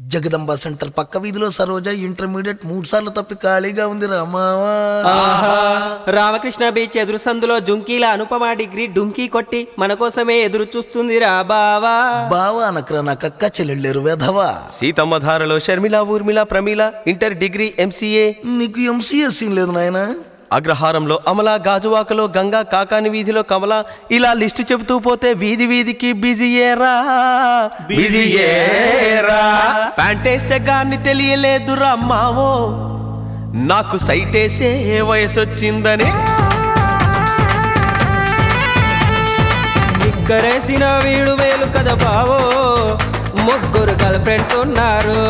Jagadamba centre పక్క వీధిలో Saroja intermediate మూడు సార్లు తప్పి ఖాళీగా ఉంది రామావా ఆహా రామకృష్ణ బీచ్ ఎదురు సందులో జుంకీల అనుపమ డిగ్రీ డుంకీ కొట్టి మన కోసమే ఎదురు చూస్తుంది రా బావా బావా అనకరా నా కక్క చెల్లెళ్ళేరు వేధవా సీతమ్మ ధారలో Sharmila Urmila Pramila inter degree MCA నీకు ఎంసీఎస్ సీన్ లేదు నాయనా అగ్రహారంలో అమల గాజువాకలో గంగా కాకాని వీధిలో కమల ఇలా లిస్టు చెబుతూ పోతే వీధి వీధికి బిజీయేరా బిజీయేరా ప్యాంటేస్తే గాన్ని తెలియలేదురా మావో నాకు సైటేసే వయసొచ్చిందని నిక్కరేసిన వీడు వేలు కదా బావో ముగ్గురు గర్ల్ ఫ్రెండ్స్ ఉన్నారు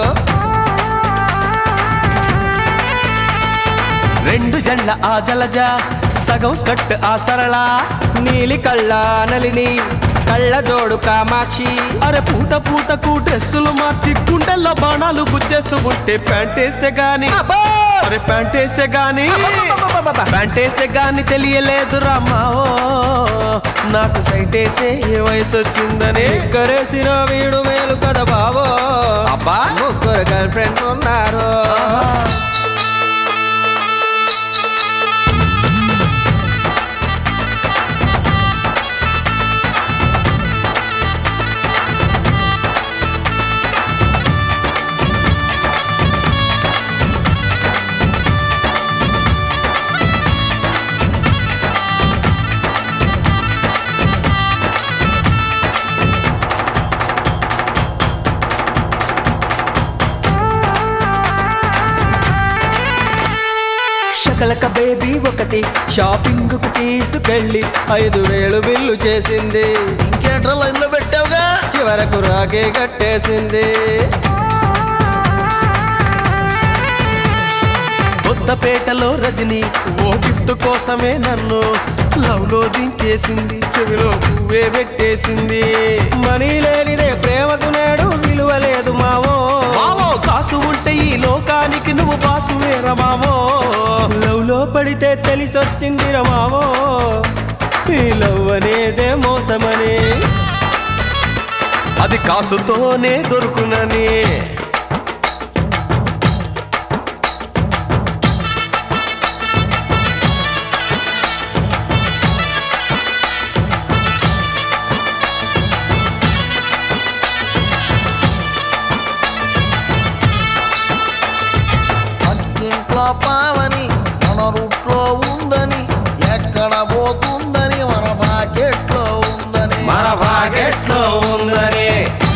రెండు జండ్ల ఆ జలజ సగం స్కట్ ఆ సరళ నీలి కళ్ళ నలిని కళ్ళ జోడు కామాక్షి అరే పూట పూటకు డ్రెస్సులు మార్చి గుండెల్లో బాణాలు గుచ్చేస్తూ ఉంటే ప్యాంటేస్తే గాని అరే ప్యాంటేస్తే గాని ప్యాంటేస్తే గాని తెలియలేదు రామావో నాకు సైటేసే వయసు వచ్చిందని నిక్కరేసిన వీడు మేలు కదా బావో అబ్బా ముగ్గురు గర్ల్ ఫ్రెండ్స్ ఉన్నారు శకలక బేబీ ఒకటి షాపింగ్ కు తీసుకెళ్ళి ఐదు వేలు బిల్లు చేసింది ఇంకేంట్రా లైన్ లో పెట్టావుగా చివరకు రాకే కట్టేసింది కొత్తపేటలో రజని ఓ గిఫ్ట్ కోసమే నన్ను లవ్ లో దించేసింది చెవిలో పువ్వే పెట్టేసింది మనీ లేనిదే ప్రేమకు నేడు విలువ లేదు మావో మావో కాసు ఉంటే ఈ లోకానికి నువ్వు బాసు వేర మావో లవ్ లో పడితే తెలిసొచ్చింది మావో ఈ లవ్ అనేదే మోసమని అది కాసుతోనే దొరుకునని పక్కింట్లో పావని మన రూట్లో ఉందని ఎక్కడ పోతుందని మన పాకెట్లో ఉందని మన భాగెట్లో ఉందని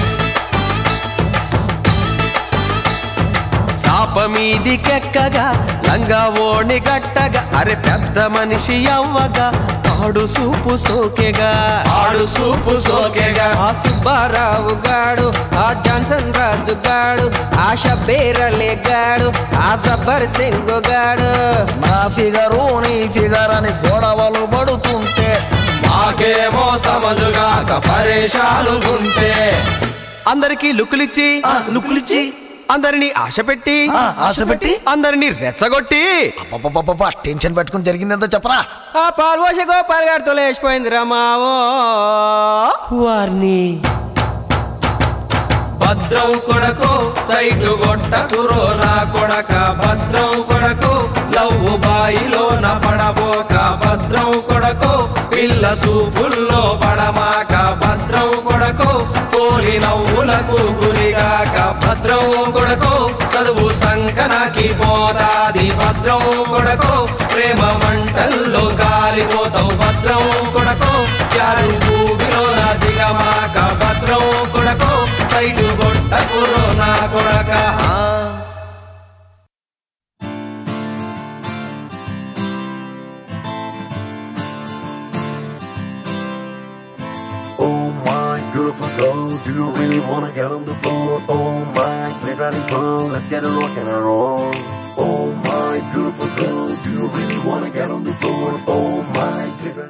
చాప మీదికెక్కగా లంగా ఓణి గట్టగా అరే పెద్ద మనిషి అవ్వగా ఆడు సూపు సోకెగా ఆడు సూపు సోకెగా ఆ సుబ్బారావు గాడు ఆ జాన్సన్ రాజు గాడు ఆ షబ్బీరలే గాడు ఆ జబ్బర్ సింగ్ గాడు నా ఫిగరు నీ ఫిగర్ అని గొడవలు పడుతుంటే మాకేమో సమజుగాక పరేషాలుగుంటే అందరికి లుక్కులిచ్చి ఆ, లుక్కులిచ్చి అందరినీ ఆశ పెట్టి ఆ, ఆశ పెట్టి అందరినీ రెచ్చగొట్టి అబ్బబ్బబ్బబ్బ, టెన్షన్ పెట్టుకుని జరిగిందంతా చెప్పరా ఆ పాల్వోష గోపాల్ గారితో లేచిపోయింది రమావో వారిని భద్రం కొడకు సైటు గొట్టకురో నా కొడక భద్రం కొడకు లవ్వు బాయిలో నా పడబోక భద్రం కొడకు పిల్ల సూపుల్లో పడమాక భద్రం కొడకు కోరి నవ్వులకు గురిగాక భద్రం కొడకు చదువు సంకనాకి పోతాది భద్రం కొడకు ప్రేమ మంటల్లో కాలిపోతావు భద్రం కొడకు యారు భూమిలో నా దిగమాక భద్రం కొడకు సైడు గొట్టకురో నా కొడక Oh my beautiful girl, do you really wanna get on the floor? Oh my great riding pearl, let's get a rock and a roll. Oh my beautiful girl, do you really wanna get on the floor? Oh my great riding